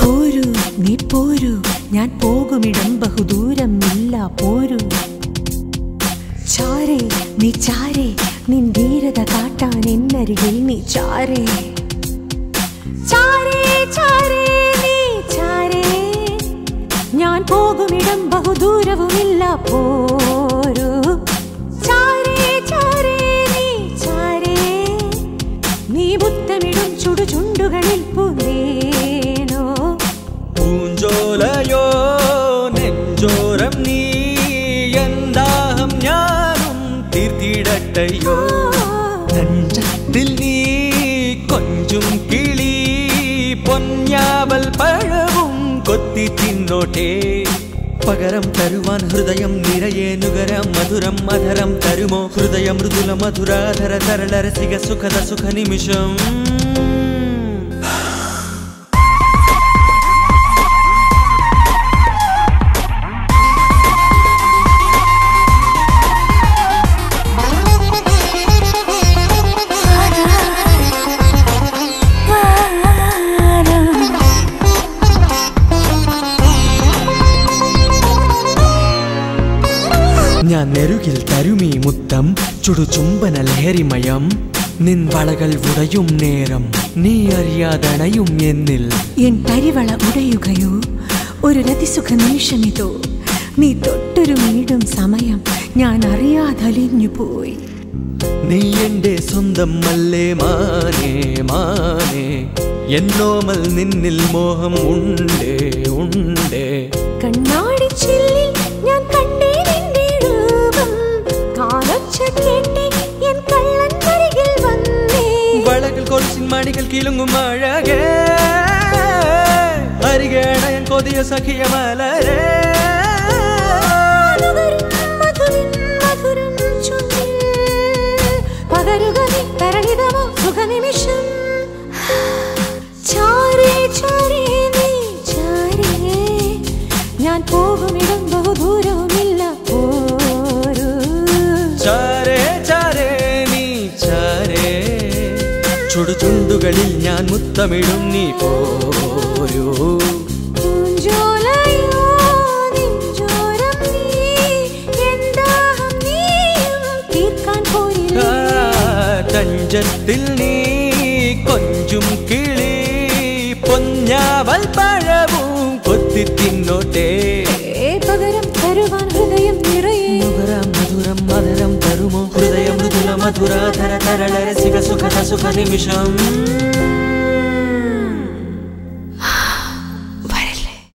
പോരൂ നീ പോരൂ ഞാൻ പോകുമിടം ബഹുദൂരം ഇല്ല പോരൂ ചാരേ നീ ചാരേ നിൻ ധീരത കാട്ടാൻ എന്നരികിൽ നീ ചാരേ ചാരേ ചാരേ നീ ചാരേ ഞാൻ പോകുമിടം ബഹുദൂരവുമില്ല പോരൂ ചാരേ ചാരേ നീ ചാരേ നീ മുത്തമിടും ചുടുചുണ്ടുകളിൽ പൂന്തേനോ പൂഞ്ചോലയോ നെഞ്ചോരം നീ എന്താഹം ഞാനും തീർത്തിടട്ടയോ നെഞ്ചത്തിൽ നീ കൊഞ്ചും കിളി പൊന്നാവൽ പഴവും കൊത്തി തിന്നോട്ടെ പകരം തരുവാൻ ഹൃദയം നിറയെ നുകരം മധുരം മധുരം തരുമോ ഹൃദയ മൃദുല മധുരാധര തരള രസിക സുഖദ സുഖ നിമിഷം ഞാൻ നെരുകിൽ തരുമീ മുത്തം ചുടുചുംബന ലഹരിമയം നിൻ വളകൾ ഉടയും നേരം നീ അറിയാതണയും എന്നിൽ എൻ പരിവള ഉടയുകയോ ഒരു രതിസുഖ നിമിഷമിതോ നീ തൊട്ടൊരു മീടും സമയം ഞാൻ അറിയാതലിഞ്ഞു പോയി നീ എന്റെ സ്വന്തം മല്ലേ മാനേ മാനേ എന്നോമൽ നിന്നിൽ മോഹം ഉണ്ടേ ഉണ്ടേ കണ്ണാടി ചില്ലിൽ ഞാൻ കണ്ടേ നിന്റെ രൂപം കാലൊച്ച കേട്ടേ എൻ കള്ളൻ അരികിൽ വന്നേ വളകൾ കൊറച്ചിൻ മണികൾ കിലുങ്ങും അഴകേ അരികേണയൻ കൊതിയ സഖിയ മലരേ നുകരും മധുവിൻ മധുരം ചുണ്ടിൽ. പകരുക നീ തരളിതമോ സുഖനിമിഷം ചാരേ ചാരേ നീ ചാരേ ഞാൻ പോകുമിടം ബഹുദൂരവുമില്ല പോരൂ ചാരേ ചാരേ നീ ചാരേ ചുടുചുണ്ടുകളിൽ ഞാൻ മുത്തമിടും നീ പോരൂ പൂഞ്ചോലയോ നെഞ്ചോരം നീ, എൻ ദാഹം നീയും തീർക്കാൻ ആ, പോരില്ലേ തഞ്ചത്തിൽ നീ കൊഞ്ചും കിളി പൊന്നാവൽ പഴവും കൊത്തി തിന്നോട്ടെ ഏ പകരം തരുവാൻ ഹൃദയം നിറയെ മധുരം മധുരം മധുരം തരുമോ ഹൃദയ മൃദുല മധുരാധര തരള രസിക സുഖത സുഖ നിമിഷം